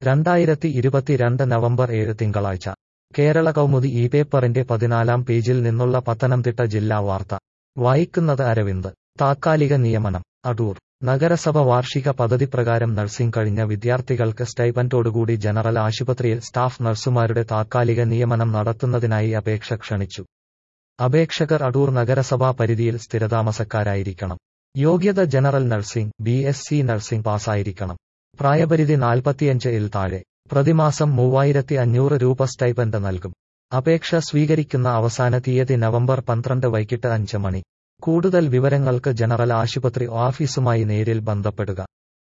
രണ്ടായിരത്തി ഇരുപത്തിരണ്ട് നവംബർ ഏഴ് തിങ്കളാഴ്ച കേരള കൗമുദി ഈ പേപ്പറിന്റെ പതിനാലാം പേജിൽ നിന്നുള്ള പത്തനംതിട്ട ജില്ലാ വാർത്ത വായിക്കുന്നത് അരവിന്ദ് താത്കാലിക നിയമനം അടൂർ നഗരസഭ വാർഷിക പദ്ധതി പ്രകാരം നഴ്സിംഗ് കഴിഞ്ഞ വിദ്യാർത്ഥികൾക്ക് സ്റ്റൈപ്പൻഡോടുകൂടി ജനറൽ ആശുപത്രിയിൽ സ്റ്റാഫ് നഴ്സുമാരുടെ താത്കാലിക നിയമനം നടത്തുന്നതിനായി അപേക്ഷ ക്ഷണിച്ചു അപേക്ഷകർ അടൂർ നഗരസഭാ പരിധിയിൽ സ്ഥിരതാമസക്കാരായിരിക്കണം യോഗ്യത general nursing B S C nursing പാസ്സായിരിക്കണം പ്രായപരിധി നാൽപ്പത്തിയഞ്ച് ഇൽ താഴെ പ്രതിമാസം മൂവായിരത്തി അഞ്ഞൂറ് രൂപ സ്റ്റൈപ്പൻഡ് നൽകും അപേക്ഷ സ്വീകരിക്കുന്ന അവസാന തീയതി നവംബർ പന്ത്രണ്ട് വൈകിട്ട് അഞ്ച് മണി കൂടുതൽ വിവരങ്ങൾക്ക് ജനറൽ ആശുപത്രി ഓഫീസുമായി നേരിൽ ബന്ധപ്പെടുക